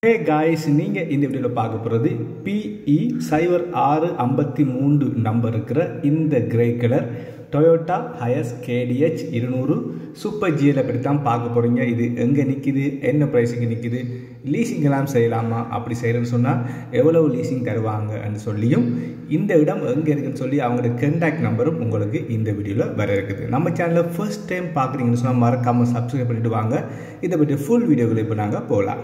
hey guys நீங்கள் இந்த வீடியோவில் பார்க்க போகிறது பிஇ சைபர் ஆறு ஐம்பத்தி மூன்று நம்பர் இருக்கிற இந்த grey colour Toyota Hiace KDH இருநூறு சூப்பர் ஜிஎலை பற்றி தான் பார்க்க போகிறீங்க இது எங்கே நிற்கிது என்ன ப்ரைஸுக்கு நிற்கிது லீசிங் எல்லாம் செய்யலாமா அப்படி செய்கிறேன்னு சொன்னால் எவ்வளவு லீசிங் தருவாங்கன்னு சொல்லியும் இந்த இடம் எங்கே இருக்குன்னு சொல்லி அவங்களோட கண்டாக்ட் நம்பரும் உங்களுக்கு இந்த வீடியோவில் வர இருக்குது நம்ம சேனலில் ஃபர்ஸ்ட் டைம் பார்க்குறீங்கன்னு சொன்னால் மறக்காமல் சப்ஸ்கிரைப் பண்ணிவிட்டு வாங்க இதை பற்றி ஃபுல் வீடியோக்களை இப்போ நாங்கள் போகலாம்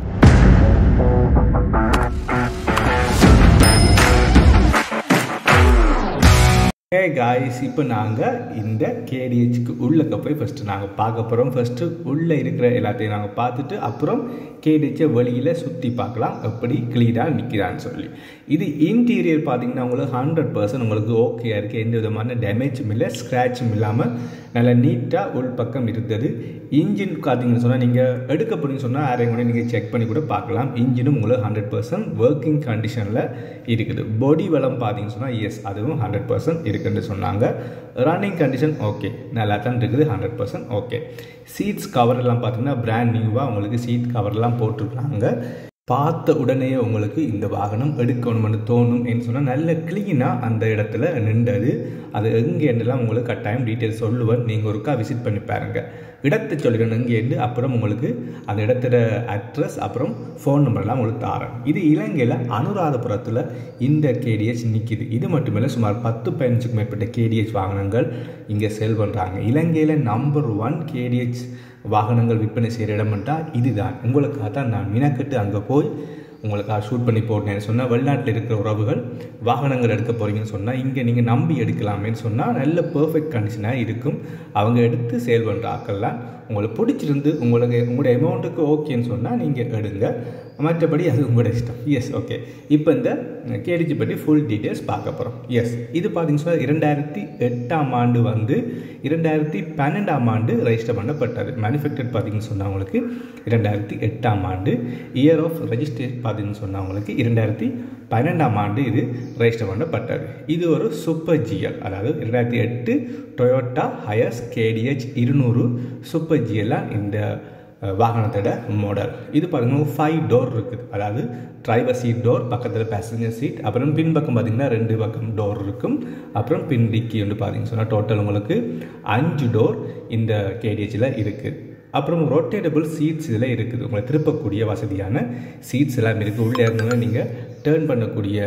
ஹே காய்ஸ் இப்போ நாங்கள் இந்த கேடிஹெச்க்கு உள்ளக்க போய் ஃபஸ்ட்டு நாங்கள் பார்க்க போகிறோம் ஃபஸ்ட்டு உள்ளே இருக்கிற எல்லாத்தையும் நாங்கள் பார்த்துட்டு அப்புறம் கேடிஹெச்சை வெளியில் சுற்றி பார்க்கலாம் எப்படி கிளீனாக நிற்கிறான்னு சொல்லி இது இன்டீரியர் பார்த்தீங்கன்னா உங்களுக்கு ஹண்ட்ரட் பர்சன்ட் உங்களுக்கு ஓகேயாக இருக்குது எந்த விதமான டேமேஜும் இல்லை ஸ்க்ராட்சும் இல்லாமல் நல்லா நீட்டாக உள் பக்கம் இருந்தது இன்ஜின் பார்த்தீங்கன்னு சொன்னால் நீங்கள் எடுக்க போறீங்கன்னு சொன்னால் யாரையும் கூட நீங்கள் செக் பண்ணி கூட பார்க்கலாம் இன்ஜினும் உங்களுக்கு ஹண்ட்ரட் பர்சன்ட் ஒர்க்கிங் கண்டிஷனில் இருக்குது பாடி வளம் பார்த்தீங்கன்னு சொன்னால் எஸ் அதுவும் ஹண்ட்ரட் பர்சன்ட் இருக்குன்னு சொன்னாங்க ரன்னிங் கண்டிஷன் ஓகே நல்லா தான் இருக்குது hundred percent okay seats cover எல்லாம் பார்த்தீங்கன்னா பிராண்ட் நியூவாக உங்களுக்கு சீட் கவர்லாம் போட்டிருக்காங்க பார்த்த உடனே உங்களுக்கு இந்த வாகனம் எடுக்கணும்னு தோணும் என்று சொன்னால் நல்ல க்ளீனாக அந்த இடத்துல நின்றது அது எங்கேருந்துலாம் உங்களுக்கு கட்டாயம் டீட்டெயில் சொல்லுவேன் நீங்கள் ஒருக்கா விசிட் பண்ணி பாருங்கள் இடத்தை சொல்லிக்கணும் எங்கேருந்து அப்புறம் உங்களுக்கு அந்த இடத்துல அட்ரஸ் அப்புறம் ஃபோன் நம்பர்லாம் உங்களுக்கு தாரேன் இது இலங்கையில் அனுராதபுரத்தில் இந்த கேடிஹெச் நிற்கிது இது மட்டுமில்லை சுமார் பத்து பதினஞ்சுக்கு மேற்பட்ட கேடிஹெச் வாகனங்கள் இங்கே சேல் பண்ணுறாங்க இலங்கையில் நம்பர் ஒன் கேடிஹெச் வாகனங்கள் விற்பனை செய்கிற இடம்ட்டா இதுதான் உங்களுக்காக தான் நான் மினக்கட்டு அங்கே போய் உங்களுக்காக ஷூட் பண்ணி போட்டேன்னு சொன்னால் வெளிநாட்டில் இருக்கிற உறவுகள் வாகனங்கள் எடுக்க போகிறீங்கன்னு சொன்னால் இங்கே நீங்கள் நம்பி எடுக்கலாமேன்னு சொன்னால் நல்ல பர்ஃபெக்ட் கண்டிஷனாக இருக்கும் அவங்க எடுத்து சேல் பண்ணுற ஆக்கள்லாம் உங்களுக்கு பிடிச்சிருந்து உங்களுக்கு உங்களோட அமௌண்ட்டுக்கு ஓகேன்னு சொன்னால் நீங்கள் எடுங்க மற்றபடி அது உங்களோட இஷ்டம் எஸ் ஓகே இப்போ இந்த கேடிஜி பற்றி ஃபுல் டீட்டெயில்ஸ் பார்க்க போகிறோம் எஸ் இது பார்த்தீங்கன்னா சொன்னால் இரண்டாயிரத்தி எட்டாம் ஆண்டு வந்து இரண்டாயிரத்தி பன்னெண்டாம் ஆண்டு ரெஜிஸ்டர் பண்ணப்பட்டது மேனுஃபேக்சர் பார்த்தீங்கன்னு சொன்னவங்களுக்கு இரண்டாயிரத்தி எட்டாம் ஆண்டு இயர் ஆஃப் ரெஜிஸ்ட்ரேஷன் பார்த்தீங்கன்னு சொன்னவங்களுக்கு இரண்டாயிரத்தி பன்னெண்டாம் ஆண்டு இது ரெஜிஸ்டர் பண்ணப்பட்டது இது ஒரு சூப்பர் ஜிஎல் அதாவது இரண்டாயிரத்தி எட்டு டொயோட்டா ஹயஸ் கேடிஹெச் இருநூறு சூப்பர் ஜிஎல்லாக இந்த வாகனத்தோட மாடல் இது பார்த்தீங்கன்னா ஃபைவ் டோர் இருக்குது அதாவது டிரைவர் சீட் டோர் பக்கத்தில் பேசஞ்சர் சீட் அப்புறம் பின்பக்கம் பார்த்தீங்கன்னா ரெண்டு பக்கம் டோர் இருக்கும் அப்புறம் பின் டிக்கி வந்து பார்த்தீங்கன்னு சொன்னால் டோட்டல் உங்களுக்கு அஞ்சு டோர் இந்த கேடிஹெச்சில் இருக்குது அப்புறம் ரொட்டேட்டபிள் சீட்ஸ் இதில் இருக்குது உங்களை திருப்பக்கூடிய வசதியான சீட்ஸ் எல்லாம் இருக்குது உள்ளே இருந்தவங்க நீங்கள் டேர்ன் பண்ணக்கூடிய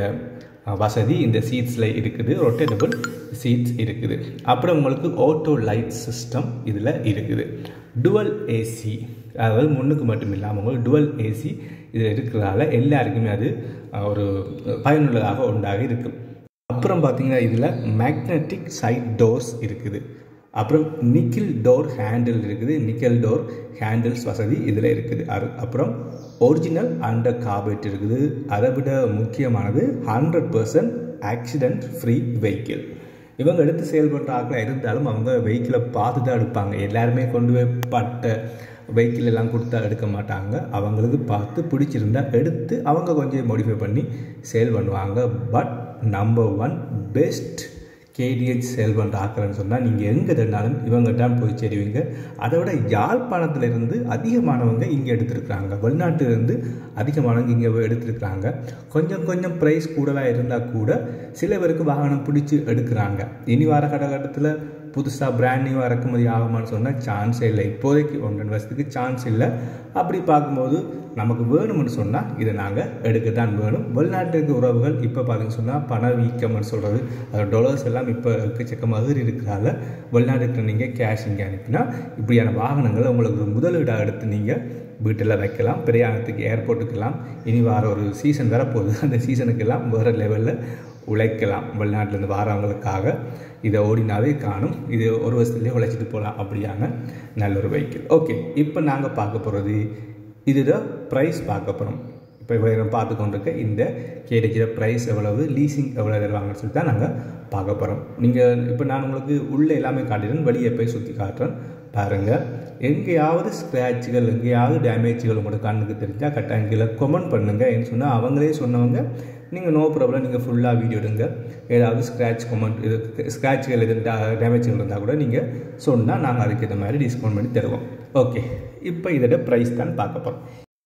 வசதி இந்த சீட்ஸில் இருக்குது ரொட்டேட்டபிள் சீட்ஸ் இருக்குது அப்புறம் உங்களுக்கு ஆட்டோ லைட் சிஸ்டம் இதில் இருக்குது டுவல் ஏசி அதாவது முன்னுக்கு மட்டும் இல்லாமல் உங்களுக்கு டுவல் ஏசி இதில் இருக்கிறதால எல்லாருக்குமே அது ஒரு பயனுள்ளதாக உண்டாக இருக்கும் அப்புறம் பார்த்தீங்கன்னா இதில் மேக்னட்டிக் சைட் டோர்ஸ் இருக்குது அப்புறம் நிக்கில் டோர் ஹேண்டில் இருக்குது நிக்கல் டோர் ஹேண்டில்ஸ் வசதி இதில் இருக்குது அப்புறம் ஒரிஜினல் அண்டர் கார்பெட் இருக்குது அதை விட முக்கியமானது hundred percent accident free vehicle இவங்க எடுத்து செயல்படுற ஆட்களாக இருந்தாலும் அவங்க வெஹிக்கிளை பார்த்து தான் எடுப்பாங்க எல்லாருமே கொண்டு போய் பட்ட வெஹிக்கிள் எல்லாம் கொடுத்தா எடுக்க மாட்டாங்க அவங்களுக்கு பார்த்து பிடிச்சிருந்தா எடுத்து அவங்க கொஞ்சம் மாடிஃபை பண்ணி சேல் பண்ணுவாங்க but number one best KDH sale பண்ணுற ஆக்கிறேன்னு சொன்னால் நீங்கள் எங்கே தந்தாலும் இவங்ககிட்ட போய் சேருவீங்க அதை விட யாழ்ப்பாணத்துலேருந்து அதிகமானவங்க இங்கே எடுத்திருக்கிறாங்க வெளிநாட்டிலேருந்து அதிகமானவங்க இங்கே எடுத்திருக்கிறாங்க கொஞ்சம் கொஞ்சம் ப்ரைஸ் கூடவாக இருந்தால் கூட சில பேருக்கு வாகனம் பிடிச்சி எடுக்கிறாங்க இனி வர காலகட்டத்தில் புதுசாக பிராண்ட் நியூவாக இறக்குமதி ஆகுமான்னு சொன்னால் சான்ஸே இல்லை இப்போதைக்கு ஒன்று ரெண்டு வருஷத்துக்கு சான்ஸ் இல்லை அப்படி பார்க்கும்போது நமக்கு வேணும்னு சொன்னால் இதை நாங்கள் எடுக்க தான் வேணும் வெளிநாட்டுக்கு உறவுகள் இப்போ பார்த்தீங்கன்னு சொன்னால் பண வீக்கம்னு சொல்கிறது அது டாலர்ஸ் எல்லாம் இப்போ எக்கச்சக்கமாக இருக்கிறால வெளிநாட்டுக்கு நீங்கள் கேஷ் இங்கே அனுப்பினா இப்படியான வாகனங்களை உங்களுக்கு முதலீடாக எடுத்து நீங்கள் வீட்டில் வைக்கலாம் பிரயாணத்துக்கு ஏர்போர்ட்டுக்கெல்லாம் இனி வார ஒரு சீசன் வரப்போகுது அந்த சீசனுக்கெல்லாம் வேறு லெவலில் உழைக்கலாம் வெளிநாட்டிலேருந்து வாரவங்களுக்காக இதை ஓடினாவே காணும் இது ஒரு வருஷத்துலேயே உழைச்சிட்டு போகலாம் அப்படியான நல்ல ஒரு வெஹிக்கிள் ஓகே இப்போ நாங்கள் பார்க்க போகிறது இதுதான் ப்ரைஸ் பார்க்க போகிறோம் இப்போ இவ்வளோ பார்த்து கொண்டிருக்க இந்த கேடிக்கிற ப்ரைஸ் எவ்வளவு லீசிங் எவ்வளோ தருவாங்கன்னு சொல்லி தான் நாங்கள் பார்க்க போகிறோம் நீங்கள் இப்போ நான் உங்களுக்கு உள்ளே எல்லாமே காட்டிடுறேன் வெளியே போய் சுற்றி காட்டுறேன் பாருங்கள் எங்கேயாவது ஸ்க்ராட்சுகள் எங்கேயாவது டேமேஜ்கள் உங்களோட கண்ணுக்கு தெரிஞ்சால் கட்டாயம் கீழே கொமெண்ட் பண்ணுங்கள் ஏன்னு சொன்னால் அவங்களே சொன்னவங்க நீங்கள் நோ ப்ராப்ளம் நீங்கள் ஃபுல்லாக வீடியோ எடுங்க ஏதாவது ஸ்க்ராட்ச் கொமெண்ட் இது ஸ்க்ராட்சுகள் எது டேமேஜ்கள் இருந்தால் கூட நீங்கள் சொன்னால் நாங்கள் அதுக்கு ஏற்ற மாதிரி டிஸ்கவுண்ட் பண்ணி தருவோம் ஓகே இப்போ இதோட ப்ரைஸ் தான் பார்க்க போகிறோம்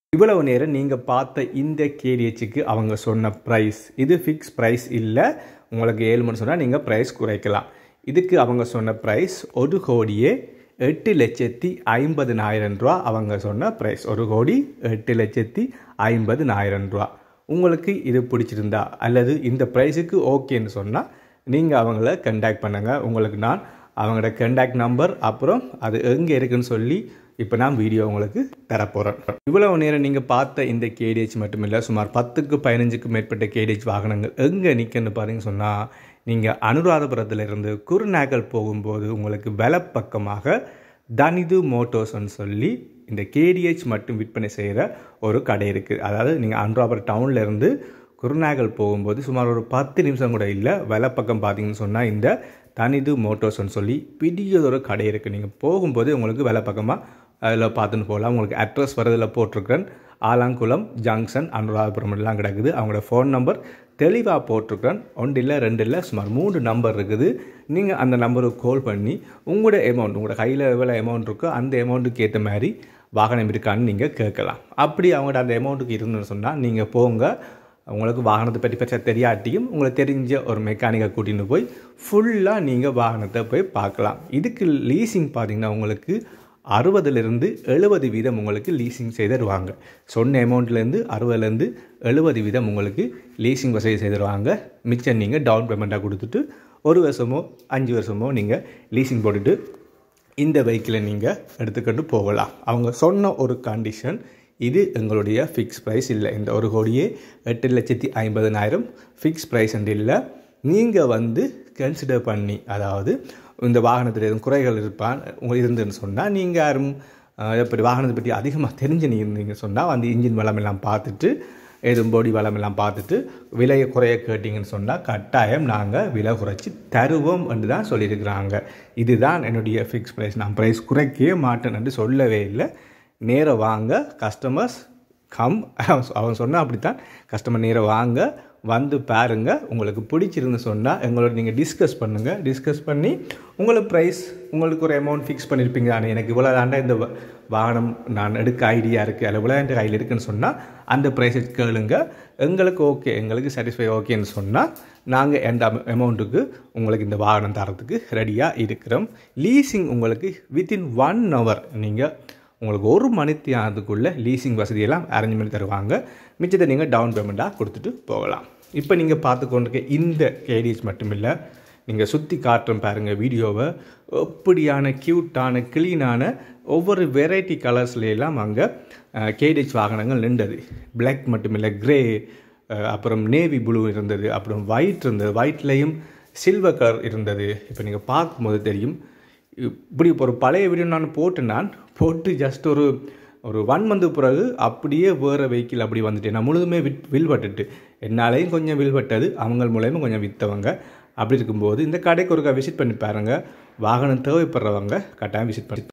இவ்வளவு நேரம் நீங்கள் பார்த்த இந்த கேடிஹெச்சுக்கு அவங்க சொன்ன ப்ரைஸ் இது ஃபிக்ஸ் ப்ரைஸ் இல்லை உங்களுக்கு ஏழு மணி சொன்னால் நீங்கள் ப்ரைஸ் குறைக்கலாம் இதுக்கு அவங்க சொன்ன ப்ரைஸ் ஒரு கோடியே எட்டு லட்சத்தி ஐம்பதுனாயிரம் ரூபா அவங்க சொன்ன ப்ரைஸ் ஒரு கோடி எட்டு லட்சத்தி ஐம்பதுனாயிரம் ரூபா உங்களுக்கு இது பிடிச்சிருந்தா அல்லது இந்த ப்ரைஸுக்கு ஓகேன்னு சொன்னால் நீங்கள் அவங்கள கண்டாக்ட் பண்ணுங்கள் உங்களுக்கு நான் அவங்களோட கண்டாக்ட் நம்பர் அப்புறம் அது எங்கே இருக்குன்னு சொல்லி இப்போ நான் வீடியோ உங்களுக்கு தரப்போகிறேன் இவ்வளவு நேரம் நீங்கள் பார்த்த இந்த கேடிஹெச் மட்டுமில்லை சுமார் பத்துக்கு பதினஞ்சுக்கு மேற்பட்ட கேடிஹெச் வாகனங்கள் எங்கே நிற்கன்னு பாருங்க சொன்னால் நீங்கள் அனுராதபுரத்தில் இருந்து குருநாகல் போகும்போது உங்களுக்கு வலப்பக்கமாக தனிது மோட்டோஸ்ன்னு சொல்லி இந்த கேடிஹெச் மட்டும் விற்பனை செய்கிற ஒரு கடை இருக்குது அதாவது நீங்கள் அனுராபுரம் டவுனில் இருந்து குருநாகல் போகும்போது சுமார் ஒரு பத்து நிமிஷம் கூட இல்லை வலப்பக்கம் பார்த்தீங்கன்னு சொன்னால் இந்த தனிது மோட்டோஸ்ன்னு சொல்லி பெரியதொரு கடை இருக்குது நீங்கள் போகும்போது உங்களுக்கு வலப்பக்கமாக அதில் பார்த்துன்னு போகலாம் உங்களுக்கு அட்ரஸ் வரதில் போட்டிருக்கிறேன் ஆலாங்குளம் ஜங்ஷன் அனுராதபுரம் எல்லாம் கிடக்குது அவங்களோட ஃபோன் நம்பர் தெளிவாக போட்டிருக்கிறேன் ஒன்று இல்லை ரெண்டு இல்லை சுமார் மூணு நம்பர் இருக்குது நீங்கள் அந்த நம்பருக்கு கால் பண்ணி உங்களோட அமௌண்ட் உங்களோட கையில் எவ்வளோ அமௌண்ட் இருக்கோ அந்த அமௌண்ட்டுக்கு ஏற்ற மாதிரி வாகனம் இருக்கான்னு நீங்கள் கேட்கலாம் அப்படி அவங்கள்ட்ட அந்த அமௌண்ட்டுக்கு இருந்துன்னு சொன்னால் நீங்கள் போங்க உங்களுக்கு வாகனத்தை பற்றி பற்றி தெரியாட்டியும் உங்களுக்கு தெரிஞ்ச ஒரு மெக்கானிக்கை கூட்டின்னு போய் ஃபுல்லாக நீங்கள் வாகனத்தை போய் பார்க்கலாம் இதுக்கு லீசிங் பார்த்தீங்கன்னா உங்களுக்கு அறுபதுலேருந்து எழுபது வீதம் உங்களுக்கு லீசிங் செய்து தருவாங்க சொன்ன அமௌண்ட்லேருந்து அறுபதுலேருந்து எழுபது வீதம் உங்களுக்கு லீசிங் வசதி செய்திருவாங்க மிச்சம் நீங்கள் டவுன் பேமெண்ட்டாக கொடுத்துட்டு ஒரு வருஷமோ அஞ்சு வருஷமோ நீங்கள் லீசிங் போட்டுட்டு இந்த வெஹிக்கிளை நீங்கள் எடுத்துக்கிட்டு போகலாம் அவங்க சொன்ன ஒரு கண்டிஷன் இது எங்களுடைய ஃபிக்ஸ் ப்ரைஸ் இல்லை இந்த ஒரு கோடியே எட்டு லட்சத்தி ஐம்பதனாயிரம் ஃபிக்ஸ் ப்ரைஸ் என்று இல்லை நீங்கள் வந்து கன்சிடர் பண்ணி அதாவது இந்த வாகனத்தில் எதுவும் குறைகள் இருப்பான் உங்களுக்கு இருந்துன்னு சொன்னால் நீங்கள் யாரும் எப்படி வாகனத்தை பற்றி அதிகமாக தெரிஞ்சு இருந்தீங்க சொன்னால் வந்து இன்ஜின் வளம் எல்லாம் பார்த்துட்டு எதுவும் பொடி வளம் எல்லாம் பார்த்துட்டு விலையை குறைய கேட்டிங்கன்னு சொன்னால் கட்டாயம் நாங்கள் விலை குறைச்சி தருவோம் என்று தான் சொல்லியிருக்கிறாங்க இதுதான் என்னுடைய ஃபிக்ஸ் ப்ரைஸ் நான் ப்ரைஸ் குறைக்கவே மாட்டேன் என்று சொல்லவே இல்லை நேராக வாங்க கஸ்டமர்ஸ் கம் அவன் சொன்னால் அப்படித்தான் கஸ்டமர் நேராக வாங்க வந்து பாருங்க உங்களுக்கு பிடிச்சிருந்து சொன்னால் எங்களோட நீங்கள் டிஸ்கஸ் பண்ணுங்கள் டிஸ்கஸ் பண்ணி உங்களுக்கு ப்ரைஸ் உங்களுக்கு ஒரு அமௌண்ட் ஃபிக்ஸ் பண்ணியிருப்பீங்க ஆனால் எனக்கு இவ்வளோ தாண்டா இந்த வாகனம் நான் எடுக்க ஐடியா இருக்குது அதில் இவ்வளோ என் கையில் இருக்குன்னு சொன்னால் அந்த ப்ரைஸை கேளுங்க எங்களுக்கு ஓகே எங்களுக்கு சாட்டிஸ்ஃபை ஓகேன்னு சொன்னால் நாங்கள் எந்த அமௌண்ட்டுக்கு உங்களுக்கு இந்த வாகனம் தரத்துக்கு ரெடியாக இருக்கிறோம் லீசிங் உங்களுக்கு வித்தின் ஒன் ஹவர் நீங்கள் உங்களுக்கு ஒரு மணித்தியானதுக்குள்ளே லீசிங் வசதியெல்லாம் அரேஞ்ச் பண்ணி தருவாங்க மிச்சத்தை நீங்கள் டவுன் பேமெண்ட்டாக கொடுத்துட்டு போகலாம் இப்போ நீங்கள் பார்த்து கொண்டிருக்க இந்த கேடிஎஸ் மட்டுமில்லை நீங்கள் சுற்றி காட்டுறோம் பாருங்கள் வீடியோவை எப்படியான க்யூட்டான க்ளீனான ஒவ்வொரு வெரைட்டி கலர்ஸ்லாம் அங்கே கேடிஎச் வாகனங்கள் நின்றது பிளாக் மட்டுமில்லை க்ரே அப்புறம் நேவி ப்ளூ இருந்தது அப்புறம் ஒயிட் இருந்தது ஒயிட்லேயும் சில்வர் கலர் இருந்தது இப்போ நீங்கள் பார்க்கும்போது தெரியும் இப்படி ஒரு பழைய வீடியோ நான் போட்டு நான் போட்டு ஜஸ்ட் ஒரு ஒரு ஒன் மந்த்து பிறகு அப்படியே வேறு வெஹிக்கிள் அப்படி வந்துட்டு நான் முழுதுமே விட் வில்பட்டுட்டு என்னாலேயும் கொஞ்சம் வில்பட்டது அவங்க மூலயமா கொஞ்சம் விற்றவங்க அப்படி இருக்கும்போது இந்த கடைக்கு ஒருக்கா விசிட் பண்ணி பாருங்கள் வாகனம் தேவைப்படுறவங்க கட்டாயம் விசிட் பண்ணி